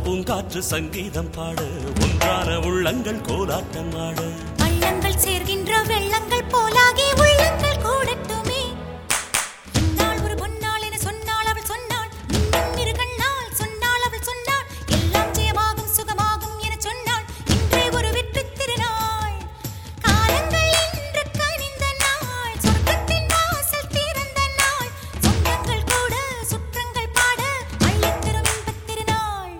பூங்காற்று சங்கீதம் பாட ஒன்றான உள்ளங்கள் கோலாட்டம் ஆட பள்ளங்கள் சேர்கின்ற வெள்ளங்கள் போலாகி உள்ளங்கள் கூடட்டுமே இந்நாள் ஒரு பொன்னாள் என சொன்னாள் அவள் சொன்னாள் இன்னும் இரு கண்ணால் சொன்னாள் அவள் சொன்னாள் எல்லாம் ஜெயமாகும் சுகமாகும் என சொன்னாள் இன்றே ஒரு வெற்றி திருநாள் காலங்கள் இன்று கனிந்த நாள் சொர்க்கத்தின் வாசல் திறந்த நாள் சொந்தங்கள் கூட சுற்றங்கள் பாட அள்ளித் தரும் இன்பத் திருநாள்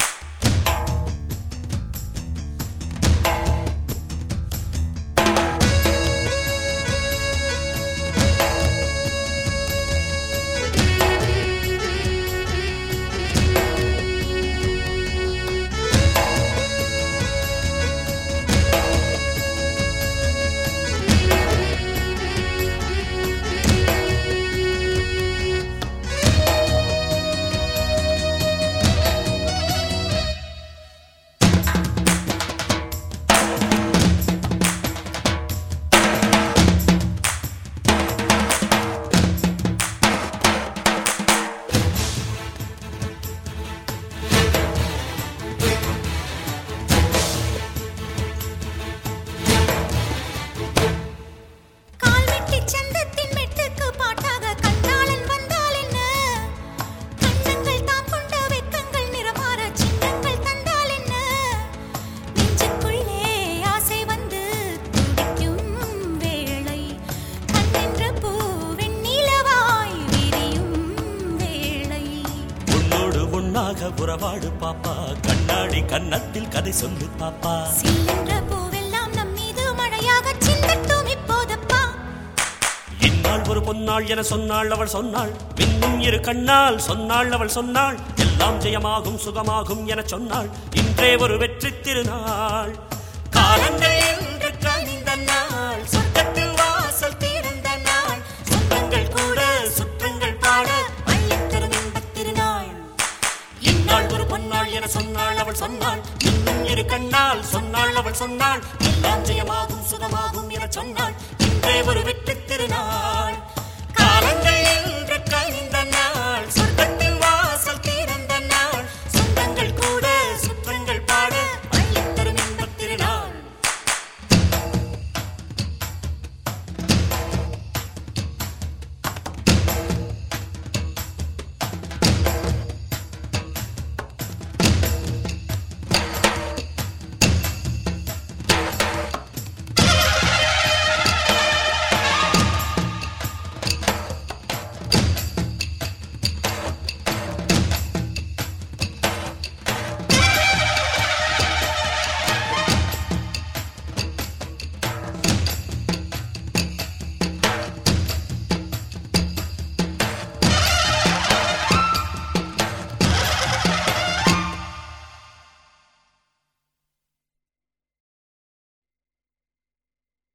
கால் வெட்டி சந்தத்தின் மெட்டுக்கு பாட்டாக கண்ணாளன் வந்தால் என்ன கண்ணங்கள் தாம் கொண்ட வெக்கங்கள் நிறமாற சின்னங்கள் தந்தால் என்ன நெஞ்சுக்குள்ளே ஆசை வந்து துடிக்கும் வேளை கண்ணென்ற பூ வெண்ணிலவாய் விரியும் வேளை உன்னோடு உன்னாக உறவாடு பாப்பா கண்ணாடி கன்னத்தில் கதை சொல்லு பாப்பா சில்லென்ற பூவெல்லாம் நம் மீது மழையாக சிந்தட்டும் இப்போதப்பா இந்நாள் ஒரு பொன்னாள் என சொன்னாள் அவள் சொன்னாள் பின்னும் இரு கண்ணால் சொன்னாள் அவள் சொன்னாள் எல்லாம் ஜெயமாகும் சுகமாகும் என சொன்னாள் இன்றே ஒரு வெற்றி திருநாள் காலங்கள் என்று கனிந்த நாள் சொர்க்கத்தில் வாசல் திறந்த நாள் சொந்தங்கள் கூட சுற்றங்கள் பாட அள்ளித் தரும் இன்பத் திருநாள் இந்நாள் ஒரு பொன்னாள் என சொன்னாள் அவள் சொன்னாள் இன்னும் இரு கண்ணால் சொன்னாள் அவள் சொன்னாள் எல்லாம் ஜெயமாகும் சுகமாகும் என சொன்னாள் இன்றே ஒரு வெற்றி திருநாள்